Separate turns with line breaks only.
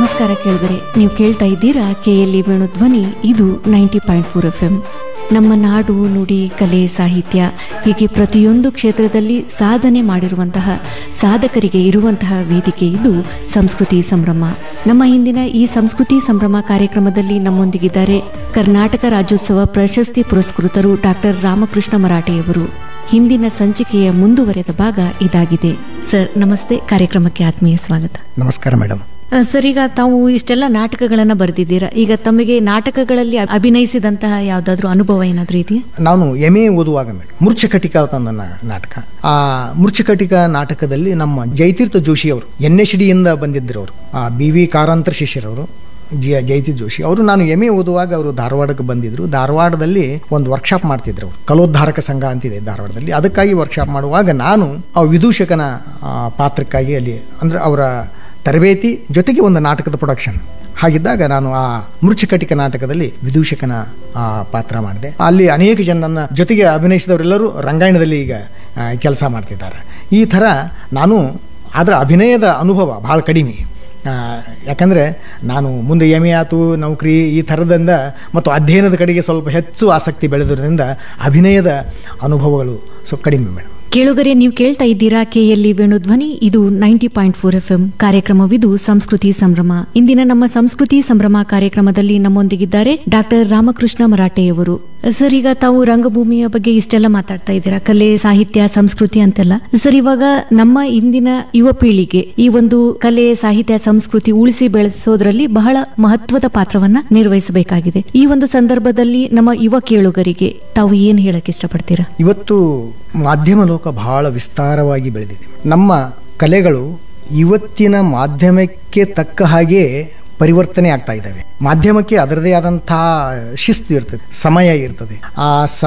ನಮಸ್ಕಾರ ಕೇಳಿದರೆ ನೀವು ಕೇಳ್ತಾ ಇದ್ದೀರಾ K L E Venu Dhwani ಇದು ninety point four F M ನಮ್ಮ ನಾಡು ನುಡಿ ಕಲೆ ಸಾಹಿತ್ಯ ಹೀಗೆ ಪ್ರತಿಯೊಂದು ಕ್ಷೇತ್ರದಲ್ಲಿ ಸಾಧನೆ ಮಾಡಿರುವಂತಹ ಸಾಧಕರಿಗೆ ಇರುವಂತಹ ವೇದಿಕೆ ಇದು ಸಂಸ್ಕೃತಿ ಸಂಭ್ರಮ ನಮ್ಮ ಹಿಂದಿನ ಈ ಸಂಸ್ಕೃತಿ ಸಂಭ್ರಮ ಕಾರ್ಯಕ್ರಮದಲ್ಲಿ ನಮ್ಮೊಂದಿಗಿದ್ದಾರೆ ಕರ್ನಾಟಕ ರಾಜ್ಯೋತ್ಸವ ಪ್ರಶಸ್ತಿ ಪುರಸ್ಕೃತರು ಡಾಕ್ಟರ್ ರಾಮಕೃಷ್ಣ ಮರಾಠೆಯವರು ಹಿಂದಿನ ಸಂಚಿಕೆಯ ಮುಂದುವರೆದ ಭಾಗ ಇದಾಗಿದೆ ಸರ್ ನಮಸ್ತೆ ಕಾರ್ಯಕ್ರಮಕ್ಕೆ ಆತ್ಮೀಯ ಸ್ವಾಗತ
ನಮಸ್ಕಾರ ಮೇಡಮ್
ಆ, ಸರ್ ಈಗ ತಾವು ಇಷ್ಟೆಲ್ಲ ನಾಟಕಗಳನ್ನ ಬರೆದಿದ್ದೀರಾ ಈಗ ತಮಗೆ ನಾಟಕಗಳಲ್ಲಿ ಅ- ಅಭಿನಯಿಸಿದಂತಹ ಯಾವ್ದಾದ್ರು ಅನುಭವ ಏನಾದ್ರೂ ಇದೆಯಾ
ನಾನು ಎಮ್ ಎ ಓದುವಾಗ ಮೇಡಮ್ ಮೂರ್ಛಕಟಿಕ ಅಂತ ಒಂದು ನಾ- ನಾಟಕ ಆ ಮೂರ್ಛಕಟಿಕ ನಾಟಕದಲ್ಲಿ ನಮ್ಮ ಜಯತೀರ್ಥ ಜೋಶಿ ಅವರು ಎನ್ ಎಚ್ ಡಿಯಿಂದ ಬಂದಿದ್ದರು ಅವರು ಆ ಬಿ ವಿ ಕಾರಂತರ ಶಿಷ್ಯರವರು ಜಿ ಜಯತೀರ್ಥ ಜೋಶಿ ಅವರು ನಾನು ಎಮ್ ಎ ಓದುವಾಗ ಅವರು ಧಾರವಾಡಕ್ಕೆ ಬಂದಿದ್ರು ಧಾರವಾಡದಲ್ಲಿ ಒಂದು ವರ್ಕ್ಶಾಪ್ ಮಾಡ್ತಿದ್ರು ಅವರು ಕಲೋದ್ಧಾರಕ ಸಂಘ ಅಂತಿದೆ ಧಾರವಾಡದಲ್ಲಿ ಅದಕ್ಕಾಗಿ ವರ್ಕ್ಶಾಪ್ ಮಾಡುವಾಗ ನಾನು ಆ ವಿದೂಷಕನ ಆ, ಪಾತ್ರಕ್ಕಾಗಿ ಅಲ್ಲಿ ಅಂದರೆ ಅವರ ತರಬೇತಿ ಜೊತೆಗೆ ಒಂದು ನಾಟಕದ ಪ್ರೊಡಕ್ಷನ್ ಹಾಗಿದ್ದಾಗ ನಾನು ಆ ಮೃಚ್ಛಕಟಿಕ ನಾಟಕದಲ್ಲಿ ವಿದೂಷಕನ ಆ, ಪಾತ್ರ ಮಾಡಿದೆ ಅಲ್ಲಿ ಅನೇಕ ಜನ ನನ್ನ ಜೊತೆಗೆ ಅಭಿನಯಿಸಿದವರೆಲ್ಲರೂ ರಂಗಾಯಣದಲ್ಲಿ ಈಗ ಕೆಲಸ ಮಾಡ್ತಿದ್ದಾರೆ ಈ ಥರ ನಾನು ಅದರ ಅಭಿನಯದ ಅನುಭವ ಭಾಳ ಕಡಿಮೆ ಆ, ಯಾಕಂದರೆ ನಾನು ಮುಂದೆ ಎಮ್ ಎ ಆತು ನೌಕರಿ ಈ ಥರದಿಂದ ಮತ್ತು ಅಧ್ಯಯನದ ಕಡೆಗೆ ಸ್ವಲ್ಪ ಹೆಚ್ಚು ಆಸಕ್ತಿ ಬೆಳೆದಿರೋದ್ರಿಂದ ಅಭಿನಯದ ಅನುಭವಗಳು ಸ್ವಲ್ಪ ಕಡಿಮೆ ಮೇಡಮ್
ಕೇಳುಗರೆ ನೀವು ಕೇಳ್ತಾ ಇದ್ದೀರಾ ಕೆಎಲ್ಇ ವೇಣು ಧ್ವನಿ ಇದು ninety point four F M ಕಾರ್ಯಕ್ರಮವಿದು ಸಂಸ್ಕೃತಿ ಸಂಭ್ರಮ ಇಂದಿನ ನಮ್ಮ ಸಂಸ್ಕೃತಿ ಸಂಭ್ರಮ ಕಾರ್ಯಕ್ರಮದಲ್ಲಿ ನಮ್ಮೊಂದಿಗಿದ್ದಾರೆ ಡಾಕ್ಟರ್ ರಾಮಕೃಷ್ಣ ಮರಾಠೆಯವರು ಸರ್ ಈಗ ತಾವು ರಂಗಭೂಮಿಯ ಬಗ್ಗೆ ಇಷ್ಟೆಲ್ಲ ಮಾತಾಡ್ತಾ ಇದ್ದೀರಾ ಕಲೆ ಸಾಹಿತ್ಯ ಸಂಸ್ಕೃತಿ ಅಂತೆಲ್ಲ ಸರ್ ಇವಾಗ ನಮ್ಮ ಇಂದಿನ ಯುವ ಪೀಳಿಗೆ ಈ ಒಂದು ಕಲೆ ಸಾಹಿತ್ಯ ಸಂಸ್ಕೃತಿ ಉಳಿಸಿ ಬೆಳೆಸೋದ್ರಲ್ಲಿ ಬಹಳ ಮಹತ್ವದ ಪಾತ್ರವನ್ನ ನಿರ್ವಹಿಸಬೇಕಾಗಿದೆ ಈ ಒಂದು ಸಂದರ್ಭದಲ್ಲಿ ನಮ್ಮ ಯುವ ಕೇಳುಗರಿಗೆ ತಾವು ಏನ್ ಹೇಳಕ್ ಇಷ್ಟಪಡ್ತೀರಾ
ಇವತ್ತು ಮಾಧ್ಯಮ ಲೋಕ ಬಹಳ ವಿಸ್ತಾರವಾಗಿ ಬೆಳೆದಿದೆ ನಮ್ಮ ಕಲೆಗಳು ಇವತ್ತಿನ ಮಾಧ್ಯಮಕ್ಕೆ ತಕ್ಕ ಹಾಗೆ ಪರಿವರ್ತನೆ ಆಗ್ತಾ ಇದ್ದಾವೆ ಮಾಧ್ಯಮಕ್ಕೆ ಅದರದೇ ಆದಂತಹ ಶಿಸ್ತು ಇರ್ತದೆ ಸಮಯ ಇರ್ತದೆ ಆ